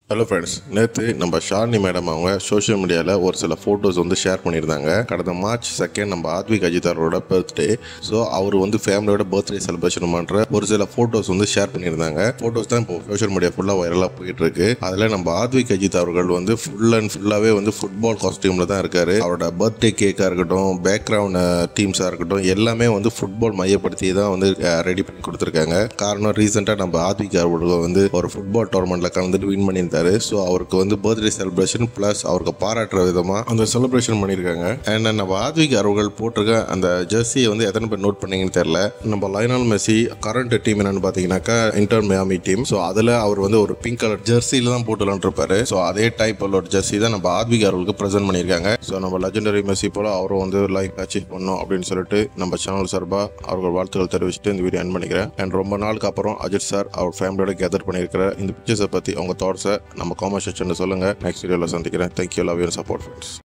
hello friends நேற்று நம்ம Shalini madam அவங்க சோஷியல் மீடியாவில் ஒரு சில ஃபோட்டோஸ் வந்து ஷேர் பண்ணியிருந்தாங்க கடந்த மார்ச் செகண்ட் நம்ம ஆத்விக் அஜித்தாரோட பர்த்டே ஸோ அவர் வந்து ஃபேமிலியோட பர்த்டே செலிப்ரேஷன் பண்ணுற ஒரு சில ஃபோட்டோஸ் வந்து ஷேர் பண்ணியிருந்தாங்க ஃபோட்டோஸ் தான் இப்போ சோஷியல் மீடியா ஃபுல்லாக வைரலாக போயிட்டு இருக்கு அதில் நம்ம ஆத்விக் அஜித் அவர்கள் வந்து ஃபுல் அண்ட் ஃபுல்லாகவே வந்து ஃபுட்பால் காஸ்டியூமில் தான் இருக்காரு அவரோட பர்த்டே கேக்காக இருக்கட்டும் பேக்ரவுண்ட் டீம்ஸாக இருக்கட்டும் எல்லாமே வந்து ஃபுட்பால் மையப்படுத்தி தான் வந்து ரெடி பண்ணி கொடுத்துருக்காங்க காரணம் ரீசெண்டாக நம்ம ஆத்விக் அவர்கள் வந்து ஒரு ஃபுட்பால் டோர்னமெண்ட்டில் கலந்துட்டு வின் பண்ணியிருந்தாரு ஸோ அவருக்கு வந்து பர்த்டே செலிப்ரேஷன் ப்ளஸ் அவருக்கு பாராட்டுற விதமாக அந்த செலிப்ரேஷன் பண்ணியிருக்காங்க அண்ட் நம்ம ஆத்விக் அவர்கள் போட்டிருக்க அந்த ஜெர்சியை வந்து எத்தனை பேர் நோட் பண்ணீங்கன்னு தெரியல நம்ம லைனால் மெஸ்ஸி கரண்ட் டீம் என்னன்னு பார்த்தீங்கன்னாக்கா இன்டர் மியாமி டீம் ஸோ அதில் அவர் வந்து ஒரு பிங்க் கலர் ஜெர்சியில் தான் போட்டு விளாண்டுருப்பாரு ஸோ அதே டைப் ஒரு ஜெர்சி தான் நம்ம ஆத்விக் அவர்களுக்கு ப்ரெசென்ட் பண்ணியிருக்காங்க ஸோ நம்ம லெஜெண்டரி மெஸ்ஸி போல அவரும் வந்து லைஃப் அச்சீவ் பண்ணணும் அப்படின்னு சொல்லிட்டு நம்ம சேனல் சார்பாக அவர்கள் வாழ்த்துக்கள் தெரிவிச்சுட்டு இந்த வீடியோ என் பண்ணிக்கிறேன் அண்ட் ரொம்ப நாளுக்கு அப்புறம் அஜித் சார் அவர் ஃபேமிலியோட கேதர் பண்ணியிருக்கிற இந்த பிக்சர்ஸை பற்றி அவங்க தாட்ஸை நம்ம காமெண்ட் செக்ஷனில் சொல்லுங்கள் நெக்ஸ்ட் வீடியோவில் சந்திக்கிறேன் thank you love you support friends